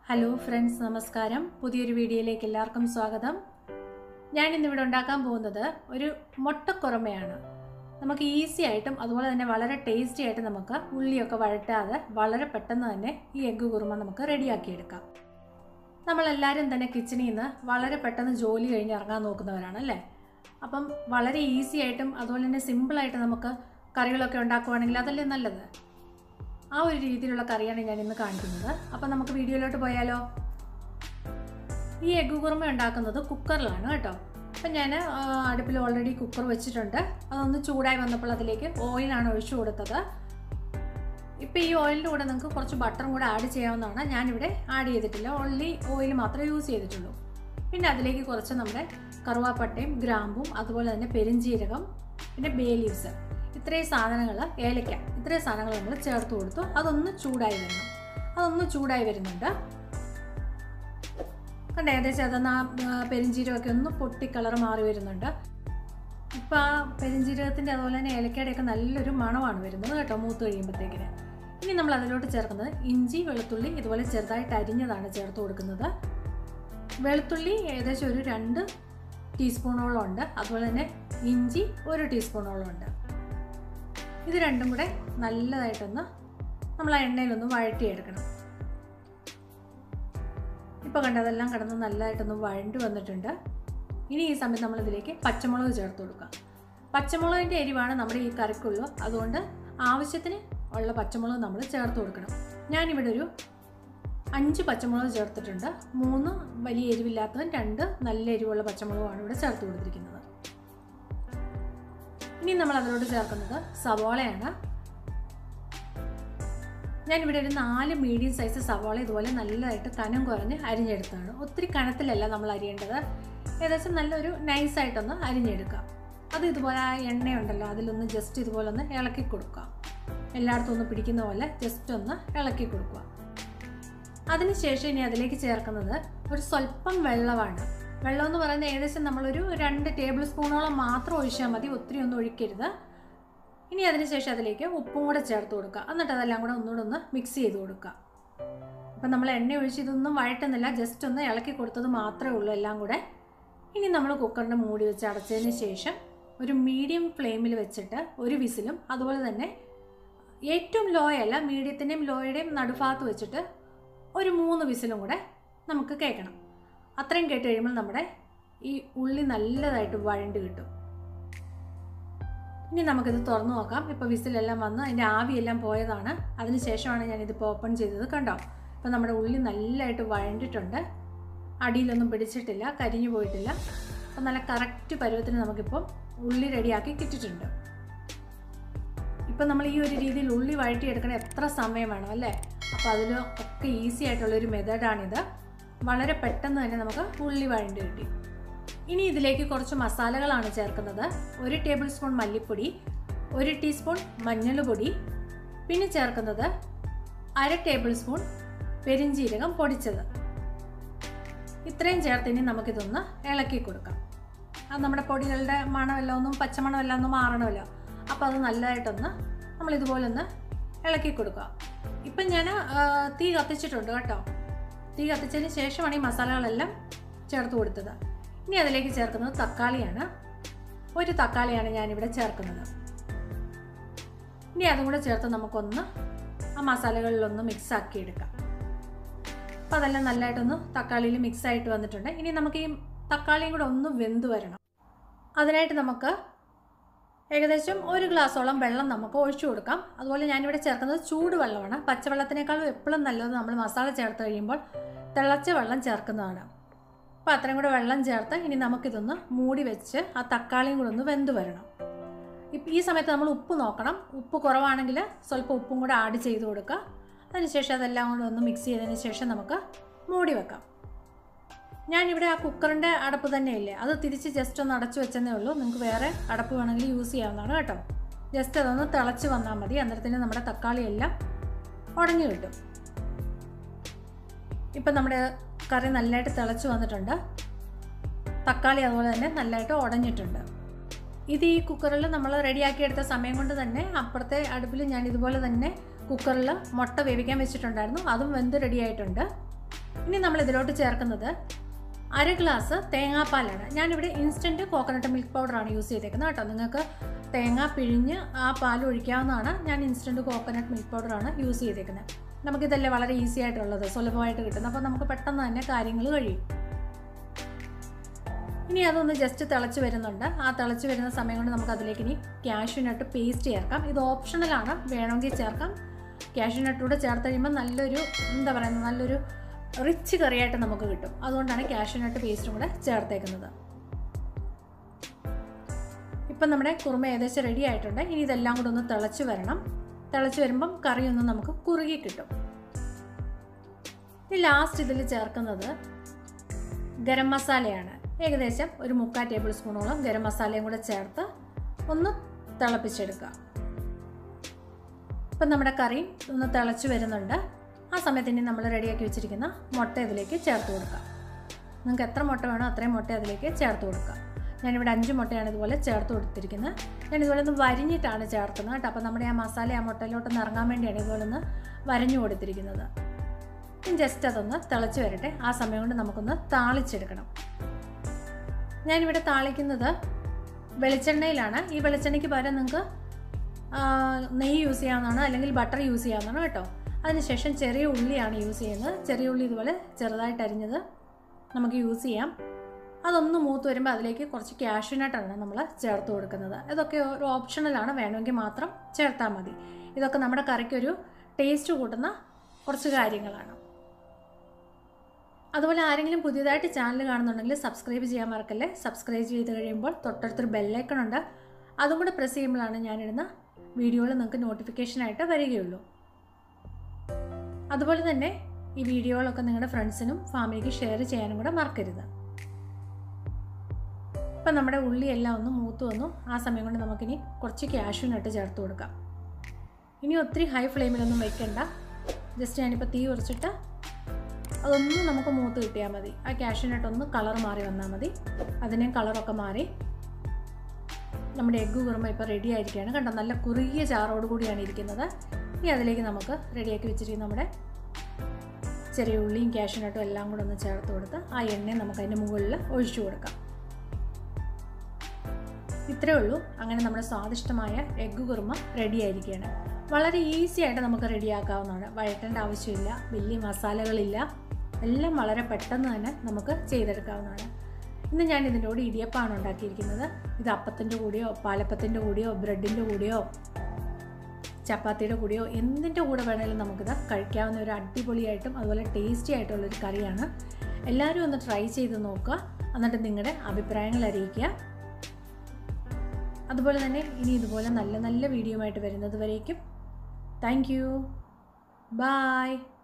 hello friends നമസ്കാരം പുതിയൊരു വീഡിയോയിലേക്ക് എല്ലാവർക്കും സ്വാഗതം ഞാൻ ഇന്നിവിടെ ഉണ്ടാക്കാൻ പോകുന്നത് ഒരു മുട്ടക്കുറമയാണ് നമുക്ക് ഈസി ആയിട്ടും അതുപോലെ തന്നെ വളരെ ടേസ്റ്റി ആയിട്ട് നമുക്ക് ഉള്ളിയൊക്കെ വഴറ്റാതെ വളരെ പെട്ടെന്ന് തന്നെ ഈ എഗ്ഗ് കുറുമ നമുക്ക് റെഡിയാക്കിയെടുക്കാം നമ്മളെല്ലാവരും തന്നെ കിച്ചണിൽ നിന്ന് വളരെ പെട്ടെന്ന് ജോലി കഴിഞ്ഞ് ഇറങ്ങാൻ നോക്കുന്നവരാണ് അല്ലേ അപ്പം വളരെ ഈസി ആയിട്ടും അതുപോലെ തന്നെ സിമ്പിളായിട്ട് നമുക്ക് കറികളൊക്കെ ഉണ്ടാക്കുവാണെങ്കിൽ അതല്ലേ നല്ലത് ആ ഒരു രീതിയിലുള്ള കറിയാണ് ഞാൻ ഇന്ന് കാണിക്കുന്നത് അപ്പം നമുക്ക് വീഡിയോയിലോട്ട് പോയാലോ ഈ എഗ്ഗ് കുറുമ ഉണ്ടാക്കുന്നത് കുക്കറിലാണ് കേട്ടോ അപ്പം ഞാൻ അടുപ്പിൽ ഓൾറെഡി കുക്കർ വെച്ചിട്ടുണ്ട് അതൊന്ന് ചൂടായി വന്നപ്പോൾ അതിലേക്ക് ഓയിലാണ് ഒഴിച്ചു കൊടുത്തത് ഇപ്പം ഈ ഓയിലിൻ്റെ കൂടെ നിങ്ങൾക്ക് കുറച്ച് ബട്ടറും കൂടെ ആഡ് ചെയ്യാവുന്നതാണ് ഞാനിവിടെ ആഡ് ചെയ്തിട്ടില്ല ഓൺലി ഓയിൽ മാത്രമേ യൂസ് ചെയ്തിട്ടുള്ളൂ പിന്നെ അതിലേക്ക് കുറച്ച് നമ്മുടെ കറുവാപ്പട്ടയും ഗ്രാമ്പും അതുപോലെ തന്നെ പെരിഞ്ജീരകം പിന്നെ ബേ ലീവ്സ് ഇത്രയും സാധനങ്ങൾ ഏലക്ക ഇത്രയും സാധനങ്ങൾ നമ്മൾ ചേർത്ത് കൊടുത്തു അതൊന്ന് ചൂടായി വരണം അതൊന്ന് ചൂടായി വരുന്നുണ്ട് കണ്ട ഏകദേശം അതൊന്ന് ആ പെരിഞ്ജീരകമൊക്കെ ഒന്ന് പൊട്ടി കളർ മാറി വരുന്നുണ്ട് ഇപ്പം ആ പെരിഞ്ജീരകത്തിൻ്റെ അതുപോലെ തന്നെ ഏലക്കയുടെയൊക്കെ നല്ലൊരു മണമാണ് വരുന്നത് കേട്ടോ മൂത്ത് കഴിയുമ്പോഴത്തേക്കിന് ഇനി നമ്മൾ അതിലോട്ട് ചേർക്കുന്നത് ഇഞ്ചി വെളുത്തുള്ളി ഇതുപോലെ ചെറുതായിട്ട് അരിഞ്ഞതാണ് ചേർത്ത് കൊടുക്കുന്നത് വെളുത്തുള്ളി ഏകദേശം ഒരു രണ്ട് ടീസ്പൂണോളം ഉണ്ട് അതുപോലെ തന്നെ ഇഞ്ചി ഒരു ടീസ്പൂണോളം ഉണ്ട് ഇത് രണ്ടും കൂടെ നല്ലതായിട്ടൊന്ന് നമ്മൾ ആ എണ്ണയിലൊന്ന് വഴറ്റിയെടുക്കണം ഇപ്പോൾ കണ്ട അതെല്ലാം കിടന്ന് നല്ലതായിട്ടൊന്ന് വഴണ്ടി വന്നിട്ടുണ്ട് ഇനി ഈ സമയത്ത് നമ്മളിതിലേക്ക് പച്ചമുളക് ചേർത്ത് കൊടുക്കാം പച്ചമുളകിൻ്റെ എരിവാണ് നമ്മുടെ ഈ കറിക്കുള്ളൂ അതുകൊണ്ട് ആവശ്യത്തിന് ഉള്ള പച്ചമുളക് നമ്മൾ ചേർത്ത് കൊടുക്കണം ഞാനിവിടെ ഒരു അഞ്ച് പച്ചമുളക് ചേർത്തിട്ടുണ്ട് മൂന്ന് വലിയ എരിവില്ലാത്തതും രണ്ട് നല്ല എരിവുള്ള പച്ചമുളകുമാണ് ഇവിടെ ചേർത്ത് കൊടുത്തിരിക്കുന്നത് ഇനി നമ്മൾ അതിലോട്ട് ചേർക്കുന്നത് സവാളയാണ് ഞാനിവിടെ ഒരു നാല് മീഡിയം സൈസ് സവാള ഇതുപോലെ നല്ലതായിട്ട് കനം കുറഞ്ഞ് അരിഞ്ഞെടുത്താണ് ഒത്തിരി കനത്തിലല്ല നമ്മൾ അരിയേണ്ടത് ഏകദേശം നല്ലൊരു നൈസായിട്ടൊന്ന് അരിഞ്ഞെടുക്കാം അത് ഇതുപോലെ ആ എണ്ണയുണ്ടല്ലോ അതിലൊന്ന് ജസ്റ്റ് ഇതുപോലെ ഒന്ന് ഇളക്കി കൊടുക്കുക എല്ലായിടത്തും ഒന്ന് പിടിക്കുന്ന പോലെ ജസ്റ്റ് ഒന്ന് ഇളക്കി കൊടുക്കുക അതിനുശേഷം ഇനി അതിലേക്ക് ചേർക്കുന്നത് ഒരു സ്വല്പം വെള്ളമാണ് വെള്ളം എന്ന് പറയുന്നത് ഏകദേശം നമ്മളൊരു രണ്ട് ടേബിൾ സ്പൂണോളം മാത്രം ഒഴിച്ചാൽ മതി ഒത്തിരി ഒന്നും ഒഴിക്കരുത് ഇനി അതിനുശേഷം അതിലേക്ക് ഉപ്പും കൂടെ ചേർത്ത് കൊടുക്കുക എന്നിട്ട് അതെല്ലാം കൂടെ ഒന്നുകൂടെ ഒന്ന് മിക്സ് ചെയ്ത് കൊടുക്കുക അപ്പം നമ്മൾ എണ്ണ ഒഴിച്ച് ഇതൊന്നും വഴറ്റുന്നില്ല ജസ്റ്റ് ഒന്ന് ഇളക്കി കൊടുത്തത് മാത്രമേ ഉള്ളൂ എല്ലാം കൂടെ ഇനി നമ്മൾ കുക്കറിൻ്റെ മൂടി വെച്ച് അടച്ചതിന് ശേഷം ഒരു മീഡിയം ഫ്ലെയിമിൽ വെച്ചിട്ട് ഒരു വിസിലും അതുപോലെ തന്നെ ഏറ്റവും ലോ അല്ല മീഡിയത്തിൻ്റെയും ലോയുടെയും നടുഭാഗത്ത് വെച്ചിട്ട് ഒരു മൂന്ന് വിസിലും കൂടെ നമുക്ക് കേൾക്കണം അത്രയും കേട്ട് കഴിയുമ്പോൾ നമ്മുടെ ഈ ഉള്ളി നല്ലതായിട്ട് വഴണ്ട് കിട്ടും ഇനി നമുക്കിത് തുറന്നു നോക്കാം ഇപ്പോൾ വിസിലെല്ലാം വന്ന് അതിൻ്റെ ആവിയെല്ലാം പോയതാണ് അതിന് ശേഷമാണ് ഞാനിതിപ്പോൾ ഓപ്പൺ ചെയ്തത് കണ്ടോ ഇപ്പോൾ നമ്മുടെ ഉള്ളി നല്ലതായിട്ട് വഴണ്ടിട്ടുണ്ട് അടിയിലൊന്നും പിടിച്ചിട്ടില്ല കരിഞ്ഞു പോയിട്ടില്ല അപ്പോൾ നല്ല കറക്റ്റ് പരുവത്തിന് നമുക്കിപ്പോൾ ഉള്ളി റെഡിയാക്കി കിട്ടിയിട്ടുണ്ട് ഇപ്പം നമ്മൾ ഈ ഒരു രീതിയിൽ ഉള്ളി വഴറ്റിയെടുക്കണ എത്ര സമയം വേണം അല്ലേ അപ്പോൾ അതിൽ ഒക്കെ ഈസി ആയിട്ടുള്ളൊരു മെത്തേഡാണിത് വളരെ പെട്ടെന്ന് തന്നെ നമുക്ക് ഉള്ളി വഴണ്ടി കിട്ടി ഇനി ഇതിലേക്ക് കുറച്ച് മസാലകളാണ് ചേർക്കുന്നത് ഒരു ടേബിൾ സ്പൂൺ മല്ലിപ്പൊടി ഒരു ടീസ്പൂൺ മഞ്ഞൾപ്പൊടി പിന്നെ ചേർക്കുന്നത് അര ടേബിൾ സ്പൂൺ പെരിഞ്ജീരകം പൊടിച്ചത് ഇത്രയും ചേർത്ത് ഇനി നമുക്കിതൊന്ന് ഇളക്കി കൊടുക്കാം അത് നമ്മുടെ പൊടികളുടെ മണമെല്ലാം ഒന്നും പച്ചമണമെല്ലാം ഒന്നും മാറണമല്ലോ അപ്പോൾ അത് നല്ലതായിട്ടൊന്ന് നമ്മൾ ഇതുപോലെ ഒന്ന് ഇളക്കി കൊടുക്കുക ഇപ്പം ഞാൻ തീ കത്തിച്ചിട്ടുണ്ട് കേട്ടോ തീ കത്തിച്ചതിന് ശേഷമാണ് ഈ മസാലകളെല്ലാം ചേർത്ത് കൊടുത്തത് ഇനി അതിലേക്ക് ചേർക്കുന്നത് തക്കാളിയാണ് ഒരു തക്കാളിയാണ് ഞാനിവിടെ ചേർക്കുന്നത് ഇനി അതും കൂടെ ചേർത്ത് നമുക്കൊന്ന് ആ മസാലകളിലൊന്ന് മിക്സ് ആക്കി എടുക്കാം അപ്പോൾ അതെല്ലാം നല്ലതായിട്ടൊന്ന് തക്കാളിയിൽ മിക്സ് ആയിട്ട് വന്നിട്ടുണ്ട് ഇനി നമുക്ക് ഈ തക്കാളിയും കൂടെ ഒന്ന് വെന്ത് വരണം അതിനായിട്ട് നമുക്ക് ഏകദേശം ഒരു ഗ്ലാസോളം വെള്ളം നമുക്ക് ഒഴിച്ചു കൊടുക്കാം അതുപോലെ ഞാനിവിടെ ചേർക്കുന്നത് ചൂടുവെള്ളമാണ് പച്ചവെള്ളത്തിനേക്കാളും എപ്പോഴും നല്ലത് നമ്മൾ മസാല ചേർത്ത് കഴിയുമ്പോൾ തിളച്ച വെള്ളം ചേർക്കുന്നതാണ് അപ്പോൾ അത്രയും കൂടെ വെള്ളം ചേർത്ത് ഇനി നമുക്കിതൊന്ന് മൂടി വെച്ച് ആ തക്കാളിയും കൂടെ ഒന്ന് വെന്ത് വരണം ഇപ്പം ഈ സമയത്ത് നമ്മൾ ഉപ്പ് നോക്കണം ഉപ്പ് കുറവാണെങ്കിൽ സ്വല്പം ഉപ്പും കൂടെ ആഡ് ചെയ്ത് കൊടുക്കുക അതിനുശേഷം അതെല്ലാം കൂടെ ഒന്ന് മിക്സ് ചെയ്തതിന് ശേഷം നമുക്ക് മൂടി വെക്കാം ഞാനിവിടെ ആ കുക്കറിൻ്റെ അടപ്പ് തന്നെയില്ലേ അത് തിരിച്ച് ജസ്റ്റ് ഒന്ന് അടച്ചു വെച്ചെന്നേ ഉള്ളൂ നിങ്ങൾക്ക് വേറെ അടപ്പ് വേണമെങ്കിൽ യൂസ് ചെയ്യാവുന്നതാണ് കേട്ടോ ജസ്റ്റ് അതൊന്ന് തിളച്ച് വന്നാൽ മതി അന്നേരത്തിന് നമ്മുടെ തക്കാളി എല്ലാം ഉടഞ്ഞു കിട്ടും ഇപ്പം നമ്മുടെ കറി നല്ലതായിട്ട് തിളച്ച് വന്നിട്ടുണ്ട് തക്കാളി അതുപോലെ തന്നെ നല്ലതായിട്ട് ഉടഞ്ഞിട്ടുണ്ട് ഇത് ഈ കുക്കറിൽ നമ്മൾ റെഡിയാക്കി എടുത്ത സമയം കൊണ്ട് തന്നെ അപ്പുറത്തെ അടുപ്പിൽ ഞാൻ ഇതുപോലെ തന്നെ കുക്കറിൽ മുട്ട വേവിക്കാൻ വെച്ചിട്ടുണ്ടായിരുന്നു അതും വെന്ത് റെഡി ആയിട്ടുണ്ട് ഇനി നമ്മൾ ഇതിലോട്ട് ചേർക്കുന്നത് അര ഗ്ലാസ് തേങ്ങാപ്പാലാണ് ഞാനിവിടെ ഇൻസ്റ്റൻറ്റ് കോക്കനട്ട് മിൽക്ക് പൗഡറാണ് യൂസ് ചെയ്തേക്കുന്നത് കേട്ടോ നിങ്ങൾക്ക് തേങ്ങ പിഴിഞ്ഞ് ആ പാൽ ഒഴിക്കാവുന്നതാണ് ഞാൻ ഇൻസ്റ്റൻറ്റ് കോക്കനട്ട് മിൽക്ക് പൗഡറാണ് യൂസ് ചെയ്തേക്കുന്നത് നമുക്കിതല്ലേ വളരെ ഈസി ആയിട്ടുള്ളത് സുലഭമായിട്ട് കിട്ടുന്നത് അപ്പോൾ നമുക്ക് പെട്ടെന്ന് തന്നെ കാര്യങ്ങൾ കഴിയും ഇനി അതൊന്ന് ജസ്റ്റ് തിളച്ച് വരുന്നുണ്ട് ആ തിളച്ച് വരുന്ന സമയം കൊണ്ട് നമുക്ക് അതിലേക്ക് ഇനി ക്യാഷ്യൂനട്ട് പേസ്റ്റ് ചേർക്കാം ഇത് ഓപ്ഷണലാണ് വേണമെങ്കിൽ ചേർക്കാം ക്യാഷ്യൂനട്ടൂടെ ചേർത്ത് കഴിയുമ്പോൾ നല്ലൊരു എന്താ പറയുന്നത് നല്ലൊരു റിച്ച് കറിയായിട്ട് നമുക്ക് കിട്ടും അതുകൊണ്ടാണ് ക്യാഷ്യൂനട്ട് പേസ്റ്റും കൂടെ ചേർത്തേക്കുന്നത് ഇപ്പം നമ്മുടെ കുറുമ ഏകദേശം റെഡി ആയിട്ടുണ്ട് ഇനി ഇതെല്ലാം കൂടെ ഒന്ന് തിളച്ച് വരണം തിളച്ച് വരുമ്പം കറി ഒന്ന് നമുക്ക് കുറുകി കിട്ടും ഇനി ലാസ്റ്റ് ഇതിൽ ചേർക്കുന്നത് ഗരം മസാലയാണ് ഏകദേശം ഒരു മുക്കാൽ ടേബിൾ സ്പൂണോളം ഗരം മസാലയും കൂടെ ചേർത്ത് ഒന്ന് തിളപ്പിച്ചെടുക്കുക ഇപ്പം നമ്മുടെ കറി ഒന്ന് തിളച്ച് വരുന്നുണ്ട് ആ സമയത്ത് ഇനി നമ്മൾ റെഡിയാക്കി വെച്ചിരിക്കുന്ന മുട്ട ഇതിലേക്ക് ചേർത്ത് കൊടുക്കുക നിങ്ങൾക്ക് എത്ര മുട്ട വേണോ അത്രയും മുട്ട അതിലേക്ക് ചേർത്ത് കൊടുക്കുക ഞാനിവിടെ അഞ്ച് മുട്ടയാണ് ഇതുപോലെ ചേർത്ത് കൊടുത്തിരിക്കുന്നത് ഞാൻ ഇതുപോലെ ഒന്ന് വരിഞ്ഞിട്ടാണ് ചേർക്കുന്നത് കേട്ടോ അപ്പോൾ നമ്മുടെ ആ മസാല ആ മുട്ടയിലോട്ടൊന്ന് ഇറങ്ങാൻ വേണ്ടിയാണ് ഇതുപോലെ ഒന്ന് വരഞ്ഞു കൊടുത്തിരിക്കുന്നത് ഇനി ജസ്റ്റ് അതൊന്ന് തിളച്ച് വരട്ടെ ആ സമയം കൊണ്ട് നമുക്കൊന്ന് താളിച്ചെടുക്കണം ഞാനിവിടെ താളിക്കുന്നത് വെളിച്ചെണ്ണയിലാണ് ഈ വെളിച്ചെണ്ണയ്ക്ക് പകരം നിങ്ങൾക്ക് നെയ്യ് യൂസ് ചെയ്യാവുന്നതാണ് അല്ലെങ്കിൽ ബട്ടർ യൂസ് ചെയ്യാവുന്നതാണ് കേട്ടോ അതിനുശേഷം ചെറിയ ഉള്ളിയാണ് യൂസ് ചെയ്യുന്നത് ചെറിയ ഉള്ളി ഇതുപോലെ ചെറുതായിട്ട് അരിഞ്ഞത് നമുക്ക് യൂസ് ചെയ്യാം അതൊന്ന് മൂത്ത് വരുമ്പോൾ അതിലേക്ക് കുറച്ച് ക്യാഷ്യൂനട്ടാണ് നമ്മൾ ചേർത്ത് കൊടുക്കുന്നത് ഇതൊക്കെ ഒരു ഓപ്ഷണലാണ് വേണമെങ്കിൽ മാത്രം ചേർത്താൽ മതി ഇതൊക്കെ നമ്മുടെ കറിക്കൊരു ടേസ്റ്റ് കൂട്ടുന്ന കുറച്ച് കാര്യങ്ങളാണ് അതുപോലെ ആരെങ്കിലും പുതിയതായിട്ട് ചാനൽ കാണുന്നുണ്ടെങ്കിൽ സബ്സ്ക്രൈബ് ചെയ്യാൻ മറക്കല്ലേ സബ്സ്ക്രൈബ് ചെയ്ത് കഴിയുമ്പോൾ തൊട്ടടുത്തൊരു ബെല്ലൈക്കൺ ഉണ്ട് അതും കൂടെ പ്രസ് ചെയ്യുമ്പോഴാണ് ഞാനിടുന്ന വീഡിയോകൾ നിങ്ങൾക്ക് നോട്ടിഫിക്കേഷനായിട്ട് വരികയുള്ളൂ അതുപോലെ തന്നെ ഈ വീഡിയോകളൊക്കെ നിങ്ങളുടെ ഫ്രണ്ട്സിനും ഫാമിലിക്ക് ഷെയർ ചെയ്യാനും കൂടെ മറക്കരുത് ഇപ്പം നമ്മുടെ ഉള്ളിയെല്ലാം ഒന്ന് മൂത്ത് വന്നു ആ സമയം കൊണ്ട് നമുക്കിനി കുറച്ച് ക്യാഷ്യൂനട്ട് ചേർത്ത് കൊടുക്കാം ഇനി ഒത്തിരി ഹൈ ഫ്ലെയിമിലൊന്നും വെക്കണ്ട ജസ്റ്റ് ഞാനിപ്പോൾ തീ കുറച്ചിട്ട് അതൊന്നും നമുക്ക് മൂത്ത് കിട്ടിയാൽ മതി ആ ക്യാഷ്യൂനട്ട് ഒന്ന് കളർ മാറി വന്നാൽ മതി അതിനെയും കളറൊക്കെ മാറി നമ്മുടെ എഗ്ഗ് കുറുമ ഇപ്പോൾ റെഡി ആയിരിക്കുകയാണ് കണ്ടോ നല്ല കുറുകിയ ചാറോട് കൂടിയാണ് ഇരിക്കുന്നത് ഇനി അതിലേക്ക് നമുക്ക് റെഡിയാക്കി വെച്ചിരിക്കുന്ന നമ്മുടെ ചെറിയ ഉള്ളിയും ക്യാഷ്യൂനട്ടും എല്ലാം കൂടെ ഒന്ന് ചേർത്ത് കൊടുത്ത് ആ എണ്ണയും നമുക്ക് അതിൻ്റെ മുകളിൽ ഒഴിച്ചു കൊടുക്കാം ഇത്രയേ ഉള്ളൂ അങ്ങനെ നമ്മുടെ സ്വാദിഷ്ടമായ എഗ്ഗ് കുറുമ റെഡി ആയിരിക്കുകയാണ് വളരെ ഈസി ആയിട്ട് നമുക്ക് റെഡിയാക്കാവുന്നതാണ് വഴറ്റേണ്ട ആവശ്യമില്ല വലിയ മസാലകളില്ല എല്ലാം വളരെ പെട്ടെന്ന് തന്നെ നമുക്ക് ചെയ്തെടുക്കാവുന്നതാണ് ഇന്ന് ഞാൻ ഇതിൻ്റെ കൂടെ ഇടിയപ്പമാണ് ഉണ്ടാക്കിയിരിക്കുന്നത് ഇത് അപ്പത്തിൻ്റെ കൂടെയോ പാലപ്പത്തിൻ്റെ കൂടെയോ ബ്രെഡിൻ്റെ കൂടെയോ ചപ്പാത്തിയുടെ കൂടെയോ എന്തിൻ്റെ കൂടെ വേണമെങ്കിലും നമുക്കിത് കഴിക്കാവുന്ന ഒരു അടിപൊളിയായിട്ടും അതുപോലെ ടേസ്റ്റി ആയിട്ടുള്ളൊരു കറിയാണ് എല്ലാവരും ഒന്ന് ട്രൈ ചെയ്ത് നോക്കുക എന്നിട്ട് നിങ്ങളുടെ അഭിപ്രായങ്ങൾ അറിയിക്കുക അതുപോലെ തന്നെ ഇനി ഇതുപോലെ നല്ല നല്ല വീഡിയോ ആയിട്ട് വരുന്നത് വരേക്കും താങ്ക് യു ബായ്